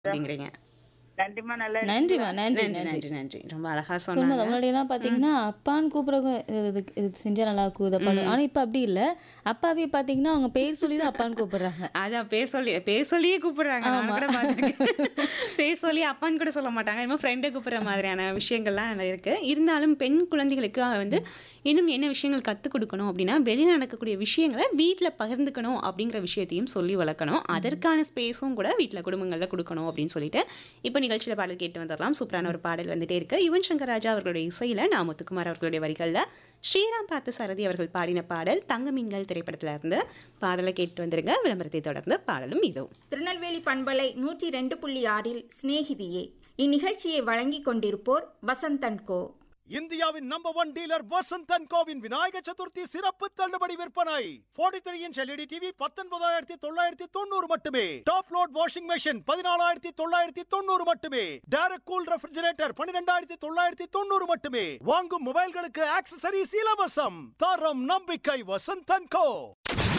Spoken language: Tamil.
அப்படிங்கிறீங்க. நன்றிம்மா நல்லா நன்றிம்மா இருக்கீங்களா? நன்றி நன்றி, நன்றி நன்றி, நன்றி. ரொம்ப அழகா உண்மைதான் சொன்னாங்க. முன்னாடியெல்லாம் பார்த்தீங்கன்னா அப்பான்னு கூப்பிட்றவங்க இது இது செஞ்சா நல்லா இருக்கும் இதை பண்ணு ஆனால் இப்போ அப்படி இல்லை அப்பாவே பார்த்தீங்கன்னா அவங்க பேர் சொல்லி தான் அப்பான்னு கூப்பிடுறாங்க அதான் பேர் சொல்லி பேர் சொல்லியே கூப்பிடுறாங்க நான் ஆமா. கூட பார்த்திருக்கேன். பேர் சொல்லி அப்பான்னு கூட சொல்ல மாட்டாங்க இன்னும் ஃப்ரெண்டை கூப்பிடுற மாதிரியான விஷயங்கள்லாம் நிறைய இருக்கு இருந்தாலும் பெண் குழந்தைகளுக்கு வந்து இன்னும் என்ன விஷயங்கள் கற்றுக் கொடுக்கணும் அப்படின்னா வெளியில் நடக்கக்கூடிய விஷயங்களை வீட்டில் பகிர்ந்துக்கணும் அப்படிங்கிற விஷயத்தையும் சொல்லி வளர்க்கணும் அதற்கான ஸ்பேஸும் கூட வீட்டில் குடும்பங்களில் கொடுக்கணும் அப்படின்னு சொல்லிட்டு இப்போ நிகழ்ச்சியில் பாடல் கேட்டு வந்துடலாம் சூப்பரான ஒரு பாடல் வந்துட்டே இருக்கு யுவன் சங்கர் ராஜா அவர்களுடைய இசையில் நான் முத்துக்குமார் அவர்களுடைய வரிகளில் ஸ்ரீராம் பார்த்த சாரதி அவர்கள் பாடின பாடல் தங்க மீன்கள் திரைப்படத்துல இருந்து பாடலை கேட்டு வந்துருங்க விளம்பரத்தை தொடர்ந்து பாடலும் இதோ திருநெல்வேலி பண்பலை நூற்றி ரெண்டு புள்ளி ஆறில் சிநேகிதியே இந்நிகழ்ச்சியை வழங்கிக் கொண்டிருப்போர் வசந்தன் கோ இந்தியாவின் number one dealer Vasanth and கோவின் விநாயக சதுர்த்தி சிறப்பு தள்ளுபடி விற்பனை 43 த்ரீ இன்ச் எல்இடி டிவி பத்தொன்பதாயிரத்தி தொள்ளாயிரத்தி தொண்ணூறு மட்டுமே டாப் லோட் வாஷிங் மெஷின் பதினாலாயிரத்தி தொள்ளாயிரத்தி தொண்ணூறு மட்டுமே டேரக்ட் கூல் ரெஃப்ரிஜரேட்டர் பன்னிரெண்டாயிரத்தி தொள்ளாயிரத்தி தொண்ணூறு மட்டுமே வாங்கும் மொபைல்களுக்கு ஆக்சசரிஸ் இலவசம் தரம் நம்பிக்கை வசந்த் அண்ட் கோ